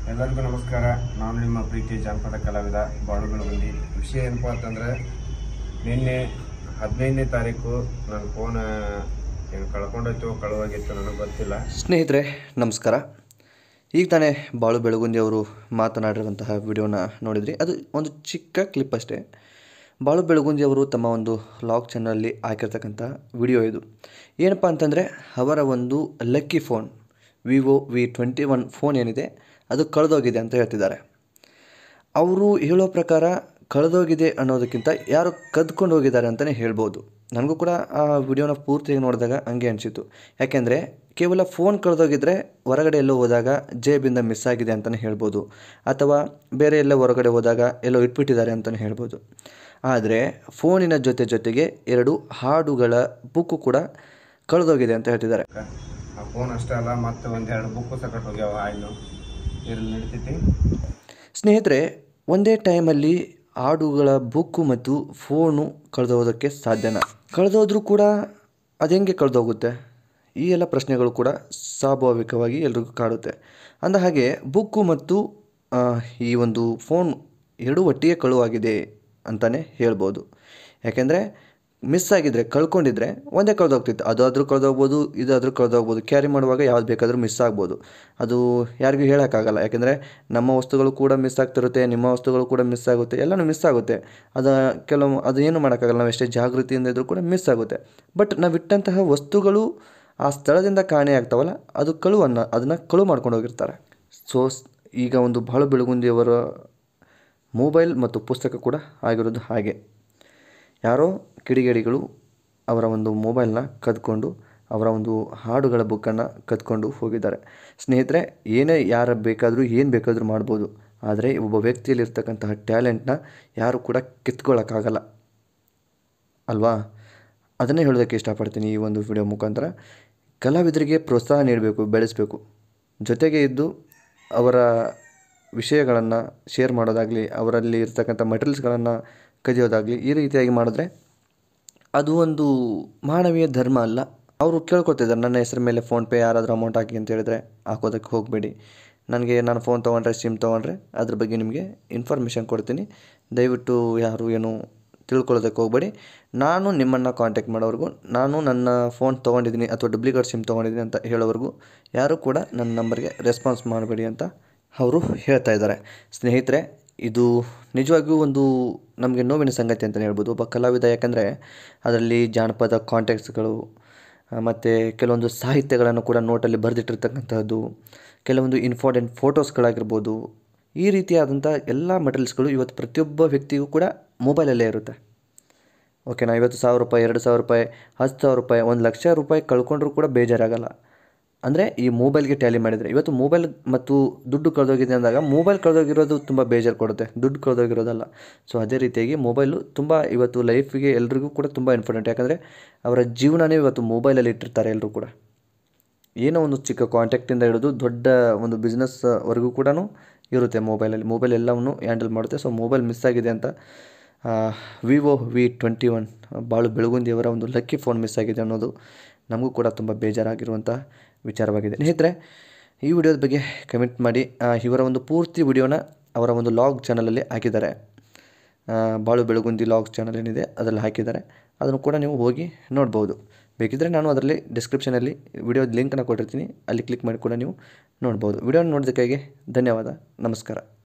ಎಲ್ಲರಿಗೂ ನಮಸ್ಕಾರ ನಾನು ನಿಮ್ಮ ಪ್ರೀತಿ ಜಾನಪದ ಕಲಾವಿದ ಬಾಳು ಬೆಳಗುಂದಿ ವಿಷಯ ಏನಪ್ಪ ಅಂತಂದ್ರೆ ನಿನ್ನೆ ಹದಿನೈದನೇ ತಾರೀಕು ನನ್ನ ಫೋನ್ ಏನು ಕಳ್ಕೊಂಡೋಯ್ತು ಕಳುವಾಗಿತ್ತು ನನಗೆ ಗೊತ್ತಿಲ್ಲ ಸ್ನೇಹಿತರೆ ನಮಸ್ಕಾರ ಈಗ ತಾನೇ ಬಾಳು ಬೆಳಗುಂದಿ ಅವರು ಮಾತನಾಡಿರುವಂತಹ ವಿಡಿಯೋನ ನೋಡಿದ್ರಿ ಅದು ಒಂದು ಚಿಕ್ಕ ಕ್ಲಿಪ್ ಅಷ್ಟೇ ಬಾಳು ಬೆಳಗುಂದಿ ಅವರು ತಮ್ಮ ಒಂದು ಲಾಗ್ ಚಾನಲಲ್ಲಿ ಹಾಕಿರ್ತಕ್ಕಂಥ ವಿಡಿಯೋ ಇದು ಏನಪ್ಪ ಅಂತಂದರೆ ಅವರ ಒಂದು lucky phone Vivo V twenty one phone ಏನಿದೆ ಅದು ಕಳೆದೋಗಿದೆ ಅಂತ ಹೇಳ್ತಿದ್ದಾರೆ ಅವರು ಹೇಳೋ ಪ್ರಕಾರ ಕಳೆದೋಗಿದೆ ಅನ್ನೋದಕ್ಕಿಂತ ಯಾರು ಕದ್ಕೊಂಡು ಹೋಗಿದ್ದಾರೆ ಅಂತಲೇ ಹೇಳ್ಬೋದು ನನಗೂ ಕೂಡ ಆ ವಿಡಿಯೋನ ಪೂರ್ತಿಯಾಗಿ ನೋಡಿದಾಗ ಹಂಗೆ ಅನಿಸಿತು ಯಾಕೆಂದರೆ ಕೇವಲ ಫೋನ್ ಕಳೆದೋಗಿದ್ರೆ ಹೊರಗಡೆ ಎಲ್ಲೋ ಹೋದಾಗ ಜೇಬಿಂದ ಮಿಸ್ ಆಗಿದೆ ಅಂತಲೇ ಹೇಳ್ಬೋದು ಅಥವಾ ಬೇರೆ ಎಲ್ಲ ಹೊರಗಡೆ ಹೋದಾಗ ಎಲ್ಲೋ ಇಟ್ಬಿಟ್ಟಿದ್ದಾರೆ ಅಂತಲೇ ಹೇಳ್ಬೋದು ಆದರೆ ಫೋನಿನ ಜೊತೆ ಜೊತೆಗೆ ಎರಡು ಹಾಡುಗಳ ಬುಕ್ಕು ಕೂಡ ಕಳೆದೋಗಿದೆ ಅಂತ ಹೇಳ್ತಿದ್ದಾರೆ ಆ ಫೋನ್ ಅಷ್ಟೇ ಅಲ್ಲ ಮತ್ತೆ ಒಂದೆರಡು ಬುಕ್ಕು ಸಕಟ್ ಹೋಗ್ಯಾವ ಹಾಡು ಇರಲ್ಲಿ ನಡೀತೈತಿ ಸ್ನೇಹಿತರೆ ಒಂದೇ ಟೈಮಲ್ಲಿ ಹಾಡುಗಳ ಬುಕ್ಕು ಮತ್ತು ಫೋನು ಕಳೆದೋಗೋದಕ್ಕೆ ಸಾಧ್ಯನಾ ಕಳೆದೋದ್ರೂ ಕೂಡ ಅದು ಹೆಂಗೆ ಕಳೆದೋಗುತ್ತೆ ಈ ಎಲ್ಲ ಪ್ರಶ್ನೆಗಳು ಕೂಡ ಸ್ವಾಭಾವಿಕವಾಗಿ ಎಲ್ರಿಗೂ ಕಾಡುತ್ತೆ ಅಂದ ಹಾಗೆ ಬುಕ್ಕು ಮತ್ತು ಆ, ಈ ಒಂದು ಫೋನ್ ಎರಡೂ ಒಟ್ಟಿಗೆ ಕಳುವಾಗಿದೆ ಅಂತಲೇ ಹೇಳ್ಬೋದು ಯಾಕೆಂದರೆ ಮಿಸ್ ಆಗಿದ್ರೆ ಕಳ್ಕೊಂಡಿದ್ರೆ ಒಂದೇ ಕಳೆದೋಗ್ತಿತ್ತು ಅದಾದರೂ ಕಳೆದೋಗ್ಬೋದು ಇದಾದರೂ ಕಳೆದೋಗ್ಬೋದು ಕ್ಯಾರಿ ಮಾಡುವಾಗ ಯಾವ್ದು ಬೇಕಾದರೂ ಮಿಸ್ ಆಗ್ಬೋದು ಅದು ಯಾರಿಗೂ ಹೇಳೋಕ್ಕಾಗಲ್ಲ ಯಾಕೆಂದರೆ ನಮ್ಮ ವಸ್ತುಗಳು ಕೂಡ ಮಿಸ್ ಆಗ್ತಿರುತ್ತೆ ನಿಮ್ಮ ವಸ್ತುಗಳು ಕೂಡ ಮಿಸ್ ಆಗುತ್ತೆ ಎಲ್ಲನೂ ಮಿಸ್ ಆಗುತ್ತೆ ಅದು ಕೆಲವು ಅದು ಏನು ಮಾಡೋಕ್ಕಾಗಲ್ಲ ನಾವು ಎಷ್ಟೇ ಜಾಗೃತಿಯಿಂದ ಇದ್ದರೂ ಕೂಡ ಮಿಸ್ ಆಗುತ್ತೆ ಬಟ್ ನಾವು ಇಟ್ಟಂತಹ ವಸ್ತುಗಳು ಆ ಸ್ಥಳದಿಂದ ಕಾಣೆ ಆಗ್ತಾವಲ್ಲ ಅದು ಕಳುವನ್ನು ಅದನ್ನು ಕಳು ಮಾಡ್ಕೊಂಡು ಹೋಗಿರ್ತಾರೆ ಸೊ ಈಗ ಒಂದು ಬಾಳು ಬೆಳಗುಂದಿಯವರ ಮೊಬೈಲ್ ಮತ್ತು ಪುಸ್ತಕ ಕೂಡ ಆಗಿರೋದು ಹಾಗೆ ಯಾರೋ ಕಿಡಿಗೇಡಿಗಳು ಅವರ ಒಂದು ಮೊಬೈಲ್ನ ಕದ್ಕೊಂಡು ಅವರ ಒಂದು ಹಾಡುಗಳ ಬುಕ್ಕನ್ನು ಕದ್ಕೊಂಡು ಹೋಗಿದ್ದಾರೆ ಸ್ನೇಹಿತರೆ ಏನೇ ಯಾರು ಬೇಕಾದರೂ ಏನು ಬೇಕಾದರೂ ಮಾಡ್ಬೋದು ಆದರೆ ಒಬ್ಬ ವ್ಯಕ್ತಿಯಲ್ಲಿರ್ತಕ್ಕಂತಹ ಟ್ಯಾಲೆಂಟ್ನ ಯಾರು ಕೂಡ ಕಿತ್ಕೊಳ್ಳೋಕ್ಕಾಗಲ್ಲ ಅಲ್ವಾ ಅದನ್ನೇ ಹೇಳೋದಕ್ಕೆ ಇಷ್ಟಪಡ್ತೀನಿ ಈ ಒಂದು ವಿಡಿಯೋ ಮುಖಾಂತರ ಕಲಾವಿದರಿಗೆ ಪ್ರೋತ್ಸಾಹ ನೀಡಬೇಕು ಬೆಳೆಸಬೇಕು ಜೊತೆಗೆ ಇದ್ದು ಅವರ ವಿಷಯಗಳನ್ನು ಶೇರ್ ಮಾಡೋದಾಗಲಿ ಅವರಲ್ಲಿ ಇರ್ತಕ್ಕಂಥ ಮಟೀರಿಯಲ್ಸ್ಗಳನ್ನು ಕದಿಯೋದಾಗಲಿ ಈ ರೀತಿಯಾಗಿ ಮಾಡಿದ್ರೆ ಅದು ಒಂದು ಮಾನವೀಯ ಧರ್ಮ ಅಲ್ಲ ಅವರು ಕೇಳ್ಕೊತಿದ್ದಾರೆ ನನ್ನ ಹೆಸರ ಮೇಲೆ ಫೋನ್ಪೇ ಯಾರಾದರೂ ಅಮೌಂಟ್ ಹಾಕಿ ಅಂತ ಹೇಳಿದ್ರೆ ಹಾಕೋದಕ್ಕೆ ಹೋಗಬೇಡಿ ನನಗೆ ನಾನು ಫೋನ್ ತೊಗೊಂಡ್ರೆ ಸಿಮ್ ತೊಗೊಂಡ್ರೆ ಅದ್ರ ಬಗ್ಗೆ ನಿಮಗೆ ಇನ್ಫಾರ್ಮೇಷನ್ ಕೊಡ್ತೀನಿ ದಯವಿಟ್ಟು ಯಾರು ಏನು ತಿಳ್ಕೊಳ್ಳೋದಕ್ಕೆ ಹೋಗಬೇಡಿ ನಾನು ನಿಮ್ಮನ್ನು ಕಾಂಟ್ಯಾಕ್ಟ್ ಮಾಡೋವರೆಗೂ ನಾನು ನನ್ನ ಫೋನ್ ತೊಗೊಂಡಿದ್ದೀನಿ ಅಥವಾ ಡೂಪ್ಲಿಕೇಟ್ ಸಿಮ್ ತೊಗೊಂಡಿದ್ದೀನಿ ಅಂತ ಹೇಳೋವರೆಗೂ ಯಾರೂ ಕೂಡ ನನ್ನ ನಂಬರ್ಗೆ ರೆಸ್ಪಾನ್ಸ್ ಮಾಡಬೇಡಿ ಅಂತ ಅವರು ಹೇಳ್ತಾ ಇದ್ದಾರೆ ಸ್ನೇಹಿತರೆ ಇದು ನಿಜವಾಗಿಯೂ ಒಂದು ನಮಗೆ ನೋವಿನ ಸಂಗತಿ ಅಂತಲೇ ಹೇಳ್ಬೋದು ಒಬ್ಬ ಕಲಾವಿದ ಯಾಕಂದರೆ ಅದರಲ್ಲಿ ಜಾನಪದ ಕಾಂಟ್ಯಾಕ್ಟ್ಸ್ಗಳು ಮತ್ತು ಕೆಲವೊಂದು ಸಾಹಿತ್ಯಗಳನ್ನು ಕೂಡ ನೋಟಲ್ಲಿ ಬರೆದಿಟ್ಟಿರ್ತಕ್ಕಂಥದ್ದು ಕೆಲವೊಂದು ಇಂಪಾರ್ಟೆಂಟ್ ಫೋಟೋಸ್ಗಳಾಗಿರ್ಬೋದು ಈ ರೀತಿಯಾದಂಥ ಎಲ್ಲ ಮಟೀರಿಯಲ್ಸ್ಗಳು ಇವತ್ತು ಪ್ರತಿಯೊಬ್ಬ ವ್ಯಕ್ತಿಗೂ ಕೂಡ ಮೊಬೈಲಲ್ಲೇ ಇರುತ್ತೆ ಓಕೆನಾ ಐವತ್ತು ಸಾವಿರ ರೂಪಾಯಿ ಎರಡು ಸಾವಿರ ರೂಪಾಯಿ ಹತ್ತು ಸಾವಿರ ರೂಪಾಯಿ ಒಂದು ಲಕ್ಷ ರೂಪಾಯಿ ಕಳ್ಕೊಂಡ್ರೂ ಕೂಡ ಬೇಜಾರಾಗಲ್ಲ ಅಂದರೆ ಈ ಮೊಬೈಲ್ಗೆ ಟ್ಯಾಲಿ ಮಾಡಿದರೆ ಇವತ್ತು ಮೊಬೈಲ್ ಮತ್ತು ದುಡ್ಡು ಕಳೆದೋಗಿದೆ ಅಂದಾಗ ಮೊಬೈಲ್ ಕಳೆದೋಗಿರೋದು ತುಂಬ ಬೇಜಾರು ಕೊಡುತ್ತೆ ದುಡ್ಡು ಕಳೆದೋಗಿರೋದಲ್ಲ ಸೊ ಅದೇ ರೀತಿಯಾಗಿ ಮೊಬೈಲು ತುಂಬ ಇವತ್ತು ಲೈಫಿಗೆ ಎಲ್ರಿಗೂ ಕೂಡ ತುಂಬ ಇಂಪಾರ್ಟೆಂಟ್ ಯಾಕಂದರೆ ಅವರ ಜೀವನನೇ ಇವತ್ತು ಮೊಬೈಲಲ್ಲಿ ಇಟ್ಟಿರ್ತಾರೆ ಎಲ್ಲರೂ ಕೂಡ ಏನೋ ಒಂದು ಚಿಕ್ಕ ಕಾಂಟ್ಯಾಕ್ಟಿಂದ ಹಿಡಿದು ದೊಡ್ಡ ಒಂದು ಬಿಸ್ನೆಸ್ವರೆಗೂ ಕೂಡ ಇರುತ್ತೆ ಮೊಬೈಲಲ್ಲಿ ಮೊಬೈಲ್ ಎಲ್ಲವನ್ನು ಹ್ಯಾಂಡಲ್ ಮಾಡುತ್ತೆ ಸೊ ಮೊಬೈಲ್ ಮಿಸ್ ಆಗಿದೆ ಅಂತ ವಿವೋ ವಿ ಟ್ವೆಂಟಿ ಒನ್ ಬಾಳು ಬೆಳಗುಂದಿಯವರ ಒಂದು ಲಕ್ಕಿ ಫೋನ್ ಮಿಸ್ ಆಗಿದೆ ಅನ್ನೋದು ನಮಗೂ ಕೂಡ ತುಂಬ ಬೇಜಾರಾಗಿರುವಂಥ ವಿಚಾರವಾಗಿದೆ ಸ್ನೇಹಿತರೆ ಈ ವಿಡಿಯೋದ ಬಗ್ಗೆ ಕಮೆಂಟ್ ಮಾಡಿ ಆ, ಇವರ ಒಂದು ಪೂರ್ತಿ ವಿಡಿಯೋನ ಅವರ ಒಂದು ಲಾಗ್ ಚಾನಲಲ್ಲಿ ಹಾಕಿದ್ದಾರೆ ಆ, ಬಾಳು ಬೆಳಗುಂದಿ ಲಾಗ್ ಚಾನಲ್ ಏನಿದೆ ಅದರಲ್ಲಿ ಹಾಕಿದ್ದಾರೆ ಅದನ್ನು ಕೂಡ ನೀವು ಹೋಗಿ ನೋಡ್ಬೋದು ಬೇಕಿದ್ದರೆ ನಾನು ಅದರಲ್ಲಿ ಡಿಸ್ಕ್ರಿಪ್ಷನಲ್ಲಿ ವಿಡಿಯೋದ ಲಿಂಕನ್ನು ಕೊಟ್ಟಿರ್ತೀನಿ ಅಲ್ಲಿ ಕ್ಲಿಕ್ ಮಾಡಿ ಕೂಡ ನೀವು ನೋಡ್ಬೋದು ವಿಡಿಯೋನ ನೋಡೋದಕ್ಕಾಗಿ ಧನ್ಯವಾದ ನಮಸ್ಕಾರ